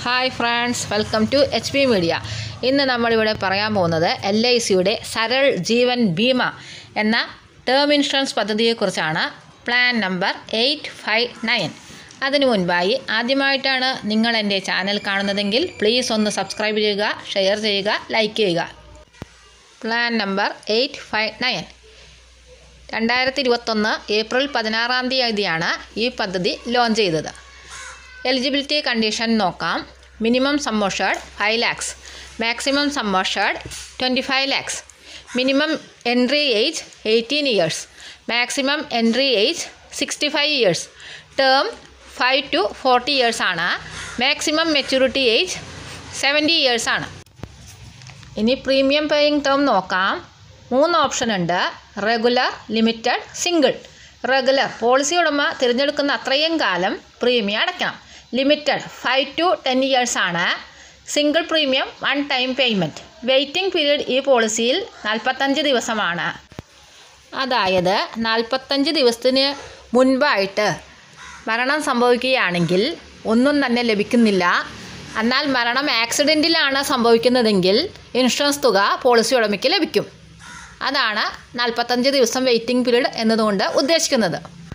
hi friends welcome to H P media ഇന്ന് നമ്മളിവിടെ പറയാൻ പോകുന്നത് എൽ ഐ സിയുടെ സരൾ ജീവൻ ബീമ എന്ന ടേം ഇൻഷുറൻസ് പദ്ധതിയെക്കുറിച്ചാണ് plan number eight five nine അതിനു മുൻപായി ആദ്യമായിട്ടാണ് നിങ്ങൾ എൻ്റെ ചാനൽ കാണുന്നതെങ്കിൽ പ്ലീസ് ഒന്ന് സബ്സ്ക്രൈബ് ചെയ്യുക ഷെയർ ചെയ്യുക ലൈക്ക് ചെയ്യുക plan number eight five nine രണ്ടായിരത്തി ഇരുപത്തൊന്ന് ഏപ്രിൽ പതിനാറാം തീയതിയാണ് ഈ പദ്ധതി ലോഞ്ച് ചെയ്തത് എലിജിബിലിറ്റി കണ്ടീഷൻ നോക്കാം minimum sum assured five lakhs maximum sum assured twenty five lakhs minimum entry age eighteen years maximum entry age sixty five years term five to forty years ആണ് maximum maturity age seventy years ആണ് ഇനി premium paying term നോക്കാം മൂന്ന് option ഉണ്ട് regular limited single regular policy ഉടമ തിരഞ്ഞെടുക്കുന്ന അത്രയും കാലം പ്രീമിയം അടയ്ക്കണം limited five to ten years ആണ് single premium one time payment waiting period ഈ പോളിസിയിൽ നാൽപ്പത്തഞ്ച് ദിവസമാണ് അതായത് നാൽപ്പത്തഞ്ച് ദിവസത്തിന് മുൻപായിട്ട് മരണം സംഭവിക്കുകയാണെങ്കിൽ ഒന്നും തന്നെ ലഭിക്കുന്നില്ല എന്നാൽ മരണം ആക്സിഡൻറ്റിലാണ് സംഭവിക്കുന്നതെങ്കിൽ ഇൻഷുറൻസ് തുക പോളിസി ഉടമയ്ക്ക് ലഭിക്കും അതാണ് നാൽപ്പത്തഞ്ച് ദിവസം വെയിറ്റിംഗ് പീരീഡ് എന്നതുകൊണ്ട് ഉദ്ദേശിക്കുന്നത്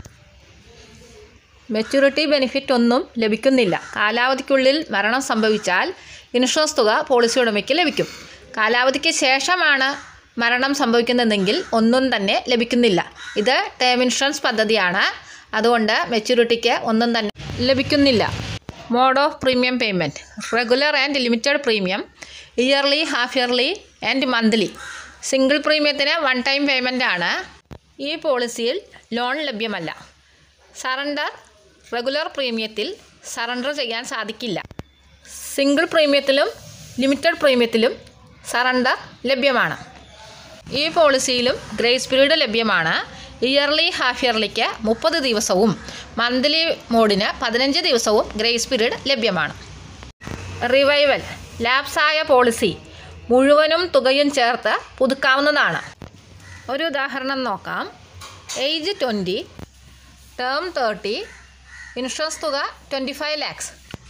മെച്യൂരിറ്റി ബെനിഫിറ്റ് ഒന്നും ലഭിക്കുന്നില്ല കാലാവധിക്കുള്ളിൽ മരണം സംഭവിച്ചാൽ ഇൻഷുറൻസ് തുക പോളിസി ഉടമയ്ക്ക് ലഭിക്കും കാലാവധിക്ക് ശേഷമാണ് മരണം സംഭവിക്കുന്നതെങ്കിൽ ഒന്നും തന്നെ ലഭിക്കുന്നില്ല ഇത് ടേം ഇൻഷുറൻസ് പദ്ധതിയാണ് അതുകൊണ്ട് മെച്യൂരിറ്റിക്ക് ഒന്നും തന്നെ ലഭിക്കുന്നില്ല mode of premium payment regular and limited premium yearly half yearly and monthly single പ്രീമിയത്തിന് വൺ ടൈം പേയ്മെൻ്റ് ആണ് ഈ പോളിസിയിൽ ലോൺ ലഭ്യമല്ല സറണ്ടർ റെഗുലർ പ്രീമിയത്തിൽ സറണ്ടർ ചെയ്യാൻ സാധിക്കില്ല സിംഗിൾ പ്രീമിയത്തിലും ലിമിറ്റഡ് പ്രീമിയത്തിലും സറണ്ടർ ലഭ്യമാണ് ഈ പോളിസിയിലും ഗ്രേസ് പീരീഡ് ലഭ്യമാണ് ഇയർലി ഹാഫ് ഇയർലിക്ക് മുപ്പത് ദിവസവും മന്ത്ലി മോഡിന് പതിനഞ്ച് ദിവസവും ഗ്രേസ് പീരീഡ് ലഭ്യമാണ് റിവൈവൽ ലാപ്സായ പോളിസി മുഴുവനും തുകയും ചേർത്ത് പുതുക്കാവുന്നതാണ് ഒരു ഉദാഹരണം നോക്കാം age twenty term thirty insurance തുക twenty five lakhs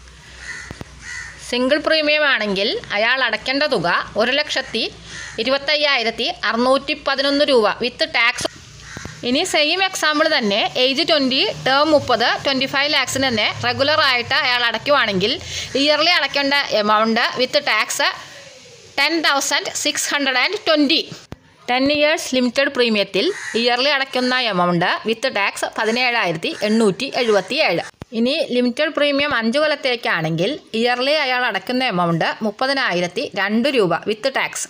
single premium ആണെങ്കിൽ അയാൾ അടയ്ക്കേണ്ട തുക ഒരു ലക്ഷത്തി ഇരുപത്തയ്യായിരത്തി അറുന്നൂറ്റി പതിനൊന്ന് രൂപ വിത്ത് ടാക്സ് ഇനി സെയിം എക്സാമ്പിൾ തന്നെ ഏജ് ട്വൻറ്റി ടേം മുപ്പത് ട്വൻറ്റി ഫൈവ് ലാക്സിന് തന്നെ റെഗുലർ ആയിട്ട് അയാൾ അടയ്ക്കുവാണെങ്കിൽ ഇയർലി അടയ്ക്കേണ്ട amount with tax ten thousand six hundred and twenty ten years limited പ്രീമിയത്തിൽ ഇയർലി അടയ്ക്കുന്ന എമൗണ്ട് വിത്ത് ടാക്സ് പതിനേഴായിരത്തി എണ്ണൂറ്റി എഴുപത്തി ഏഴ് ഇനി ലിമിറ്റഡ് പ്രീമിയം അഞ്ച് കൊല്ലത്തേക്കാണെങ്കിൽ ഇയർലി അയാൾ അടയ്ക്കുന്ന എമൗണ്ട് മുപ്പതിനായിരത്തി രണ്ട് രൂപ വിത്ത് ടാക്സ്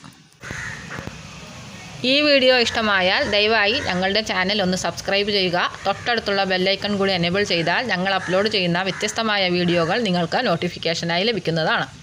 ഈ വീഡിയോ ഇഷ്ടമായാൽ ദയവായി ഞങ്ങളുടെ ചാനൽ ഒന്ന് സബ്സ്ക്രൈബ് ചെയ്യുക തൊട്ടടുത്തുള്ള ബെല്ലൈക്കൺ കൂടി എനേബിൾ ചെയ്താൽ ഞങ്ങൾ അപ്ലോഡ് ചെയ്യുന്ന വ്യത്യസ്തമായ വീഡിയോകൾ നിങ്ങൾക്ക് നോട്ടിഫിക്കേഷനായി ലഭിക്കുന്നതാണ്